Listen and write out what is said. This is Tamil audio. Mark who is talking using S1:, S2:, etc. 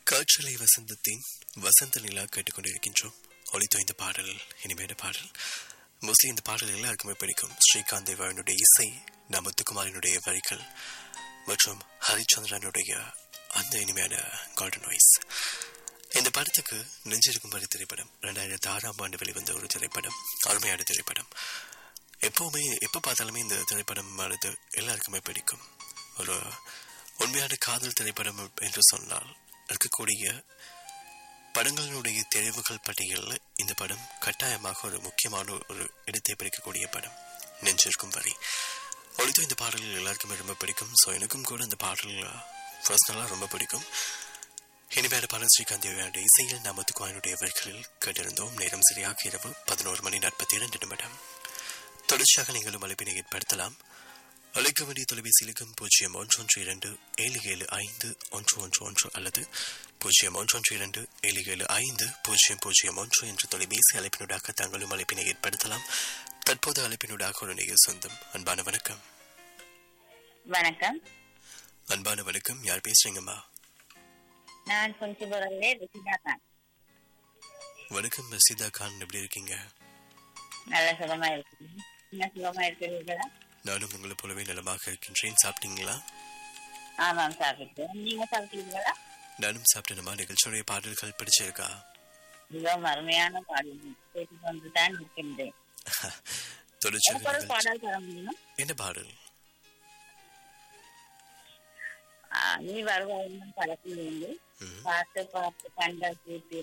S1: காற்றலை வசந்தத்தின் வசந்த நிலா கேட்டுக்கொண்டிருக்கின்றோம் ஒளித்தோ இந்த பாடல் இனிமையான பாடல் மோஸ்ட்லி இந்த பாடல் எல்லாருக்குமே பிடிக்கும் ஸ்ரீகாந்த் தேவாவினுடைய இசை நமத்துக்குமாரினுடைய வரிகள் மற்றும் ஹரிச்சந்திரனுடைய அந்த இனிமையான கார்டன் வாய்ஸ் இந்த படத்துக்கு நெஞ்சிருக்கும் வரி திரைப்படம் ரெண்டாயிரத்தி ஆறாம் ஆண்டு வெளிவந்த ஒரு திரைப்படம் அருமையான திரைப்படம் எப்பவுமே எப்போ பார்த்தாலுமே இந்த திரைப்படம் ஆனது எல்லாருக்குமே பிடிக்கும் ஒரு உண்மையான காதல் திரைப்படம் என்று சொன்னால் இருக்கக்கூடிய படங்களுடைய தெரிவுகள் பட்டியலில் இந்த படம் கட்டாயமாக ஒரு முக்கியமான ஒரு இடத்தை பிடிக்கக்கூடிய படம் நெஞ்சிருக்கும் வரை ஒழித்தும் இந்த பாடல்கள் எல்லாருக்குமே ரொம்ப பிடிக்கும் ஸோ எனக்கும் கூட இந்த பாடல் பர்சனலாக ரொம்ப பிடிக்கும் இனிமேல பாடல் ஸ்ரீகாந்த் தேவையான இசையில் நமத்துக்குவானுடைய வரிகளில் கேட்டிருந்தோம் நேரம் சரியாக இரவு பதினோரு மணி நாற்பத்தி இரண்டு நிமிடம் தொடர்ச்சியாக நீங்களும் அழைப்பினை ஏற்படுத்தலாம் அழைக்க வேண்டிய தொலைபேசி இலக்கம் பூஜ்ஜியம் ஒன்று ஒன்று இரண்டு ஏழு ஏழு ஐந்து ஒன்று ஒன்று ஒன்று அல்லது பூஜ்ஜியம் ஒன்று ஒன்று இரண்டு ஏழு ஏழு ஐந்து பூஜ்ஜியம் பூஜ்ஜியம் ஒன்று என்ற தொலைபேசி அழைப்பினூடாக தாங்களும் அழைப்பினை ஏற்படுத்தலாம் தற்போது அழைப்பினூடாக ஒரு நிகழ் சொந்தம் அன்பான வணக்கம்
S2: வணக்கம்
S1: அன்பான வணக்கம் யார் பேசுறீங்கம்மா
S2: நான் குஞ்சிபுரம்லே ருசிதா கான்
S1: வணக்கம் ரசீதா கான் எப்படி இருக்கீங்க
S2: நல்ல சுகமா இருக்கு என்ன சுகமா இருக்கிறீர்களா
S1: நானும் உங்களை போலவே நலமாக இருக்கின்றேன் சாப்பிட்டீங்களா
S2: ஆமாம் சாப்பிட்டேன் நீங்க சாப்பிட்டீங்களா
S1: நானும் சாப்பிட்டேனம்மா நிகழ்ச்சியுடைய பாடல்கள் பிடிச்சிருக்கா
S2: மிகவும் அருமையான பாடல் கேட்டுக்கொண்டு தான் இருக்கின்றேன்
S1: தொடர்ச்சியாக
S2: எனக்கு ஒரு
S1: நிகழ்ச்சி-
S2: பாடல் தர முடியுமா
S1: என்ன பாடல்
S2: ஆ, நீ வருவாய் படத்தில் இருந்து
S1: ம்,
S2: பார்த்து பார்த்து கண்ட கூட்டி